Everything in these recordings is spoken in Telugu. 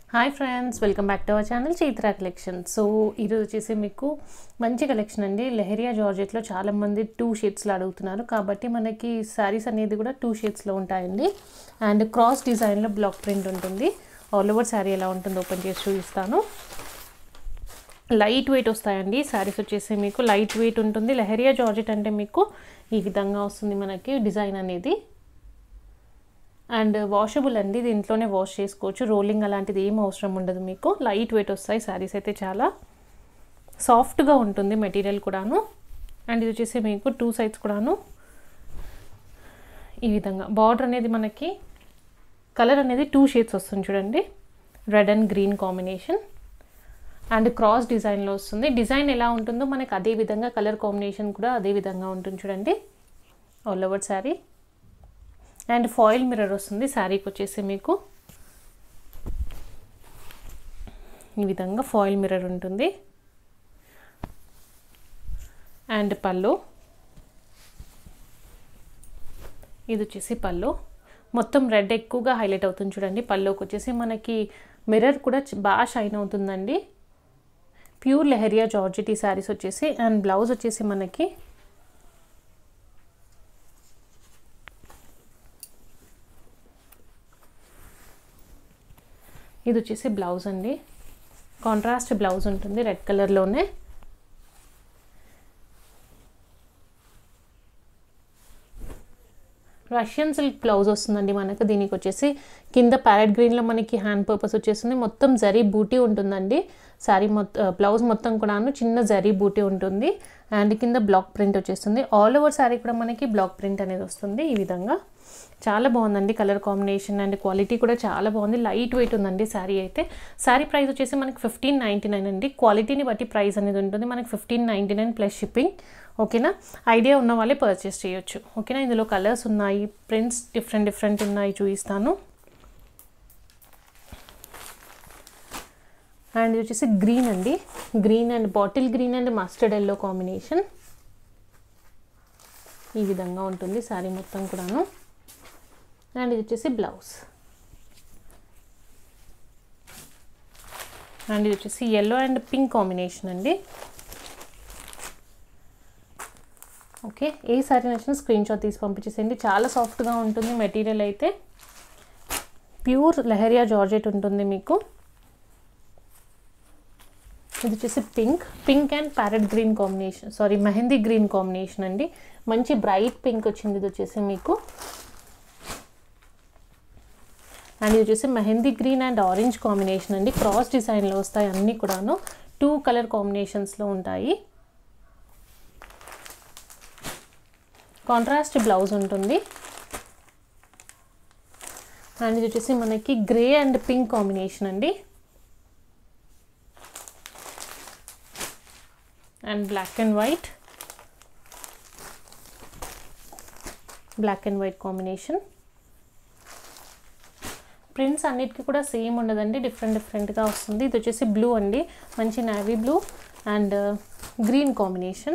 hi friends welcome back to our channel Chaitra collection so ఈరోజు వచ్చేసి మీకు మంచి కలెక్షన్ అండి లెహరియా జార్జెట్లో చాలామంది టూ షేడ్స్లో అడుగుతున్నారు కాబట్టి మనకి శారీస్ అనేది కూడా టూ షేడ్స్లో ఉంటాయండి అండ్ క్రాస్ డిజైన్లో బ్లాక్ ప్రింట్ ఉంటుంది ఆల్ ఓవర్ శారీ ఎలా ఉంటుందో ఓపెన్ చేసి చూపిస్తాను లైట్ వెయిట్ వస్తాయండి శారీస్ వచ్చేసి మీకు లైట్ వెయిట్ ఉంటుంది లెహరియా జార్జెట్ అంటే మీకు ఈ విధంగా వస్తుంది మనకి డిజైన్ అనేది అండ్ వాషబుల్ అండి దీంట్లోనే వాష్ చేసుకోవచ్చు రోలింగ్ అలాంటిది ఏం అవసరం ఉండదు మీకు లైట్ వెయిట్ వస్తాయి శారీస్ అయితే చాలా సాఫ్ట్గా ఉంటుంది మెటీరియల్ కూడాను అండ్ ఇది వచ్చేసి మీకు టూ సైడ్స్ కూడాను ఈ విధంగా బార్డర్ అనేది మనకి కలర్ అనేది టూ షేడ్స్ వస్తుంది చూడండి red and green combination and cross డిజైన్లో వస్తుంది డిజైన్ ఎలా ఉంటుందో మనకి అదే విధంగా కలర్ కాంబినేషన్ కూడా అదే విధంగా ఉంటుంది చూడండి all over sari and foil mirror వస్తుంది శారీకి వచ్చేసి మీకు ఈ విధంగా ఫాయిల్ మిర్రర్ ఉంటుంది అండ్ పళ్ళు ఇది వచ్చేసి పళ్ళు మొత్తం రెడ్ ఎక్కువగా హైలైట్ అవుతుంది చూడండి పళ్ళుకి వచ్చేసి మనకి మిర్రర్ కూడా బాగా షైన్ అవుతుందండి ప్యూర్ లెహరియా జార్జిటీ శారీస్ వచ్చేసి అండ్ బ్లౌజ్ వచ్చేసి మనకి ఇది వచ్చేసి బ్లౌజ్ అండి కాంట్రాస్ట్ బ్లౌజ్ ఉంటుంది రెడ్ కలర్లోనే రష్యన్ సిల్క్ బ్లౌజ్ వస్తుందండి మనకు దీనికి వచ్చేసి కింద ప్యారెట్ గ్రీన్లో మనకి హ్యాండ్ పర్పస్ వచ్చేస్తుంది మొత్తం జరీ బూటీ ఉంటుందండి శారీ మొత్తం బ్లౌజ్ మొత్తం కూడాను చిన్న జరీ బూటీ ఉంటుంది అండ్ కింద బ్లాక్ ప్రింట్ వచ్చేస్తుంది ఆల్ ఓవర్ శారీ కూడా మనకి బ్లాక్ ప్రింట్ అనేది వస్తుంది ఈ విధంగా చాలా బాగుందండి కలర్ కాంబినేషన్ అండ్ క్వాలిటీ కూడా చాలా బాగుంది లైట్ వెయిట్ ఉందండి శారీ అయితే శారీ ప్రైస్ వచ్చేసి మనకి ఫిఫ్టీన్ నైంటీ నైన్ అండి క్వాలిటీని బట్టి ప్రైస్ అనేది ఉంటుంది మనకి fifteen ninety nine plus shipping ఓకేనా ఐడియా ఉన్న వాళ్ళే పర్చేస్ చేయొచ్చు ఓకేనా ఇందులో కలర్స్ ఉన్నాయి ప్రింట్స్ డిఫరెంట్ డిఫరెంట్ ఉన్నాయి చూపిస్తాను అండ్ ఇది వచ్చేసి గ్రీన్ అండి green and bottle green and mustard yellow combination ఈ విధంగా ఉంటుంది శారీ మొత్తం కూడాను అండ్ ఇది వచ్చేసి బ్లౌజ్ అండ్ ఇది వచ్చేసి ఎల్లో అండ్ పింక్ కాంబినేషన్ అండి ఓకే ఏ సారీ నచ్చిన స్క్రీన్ షాట్ తీసి పంపించేసేయండి చాలా సాఫ్ట్గా ఉంటుంది మెటీరియల్ అయితే ప్యూర్ లెహరియా జార్జెట్ ఉంటుంది మీకు ఇది వచ్చేసి pink pink and parrot green combination sari mehndi green combination అండి మంచి బ్రైట్ పింక్ వచ్చింది ఇది వచ్చేసి మీకు అండ్ ఇది వచ్చేసి mehndi green and orange combination అండి క్రాస్ డిజైన్లో వస్తాయి అన్నీ కూడాను టూ కలర్ కాంబినేషన్స్లో ఉంటాయి కాంట్రాస్ట్ బ్లౌజ్ ఉంటుంది అండ్ ఇది వచ్చేసి మనకి గ్రే అండ్ పింక్ కాంబినేషన్ అండి and black and white black and white combination prints అన్నిటికీ కూడా సేమ్ ఉండదండి డిఫరెంట్ డిఫరెంట్గా వస్తుంది ఇది వచ్చేసి బ్లూ అండి మంచి navy blue and green combination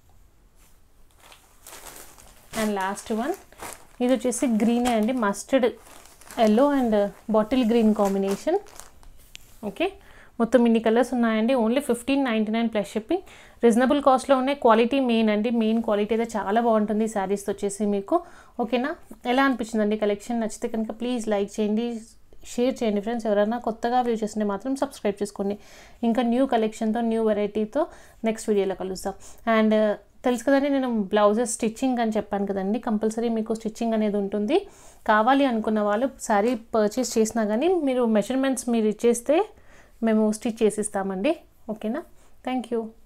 and last one ఇది వచ్చేసి గ్రీనే అండి mustard yellow and bottle green combination okay మొత్తం ఇన్ని కలర్స్ ఉన్నాయండి only fifteen ninety nine plus shipping reasonable కాస్ట్లో ఉన్నాయి క్వాలిటీ మెయిన్ అండి మెయిన్ క్వాలిటీ అయితే చాలా బాగుంటుంది ఈ శారీస్ వచ్చేసి మీకు ఓకేనా ఎలా అనిపించిందండి కలెక్షన్ నచ్చితే కనుక ప్లీజ్ లైక్ చేయండి షేర్ చేయండి ఫ్రెండ్స్ ఎవరైనా కొత్తగా వ్యూ చేస్తుంటే మాత్రం సబ్స్క్రైబ్ చేసుకోండి ఇంకా న్యూ కలెక్షన్తో న్యూ వెరైటీతో నెక్స్ట్ వీడియోలో కలుస్తాం అండ్ తెలుసు కదండి నేను బ్లౌజెస్ స్టిచ్చింగ్ అని చెప్పాను కదండి కంపల్సరీ మీకు స్టిచ్చింగ్ అనేది ఉంటుంది కావాలి అనుకున్న వాళ్ళు శారీ పర్చేస్ చేసినా కానీ మీరు మెజర్మెంట్స్ మీరు ఇచ్చేస్తే మేము స్టిచ్ చేసిస్తామండి ఓకేనా థ్యాంక్ యూ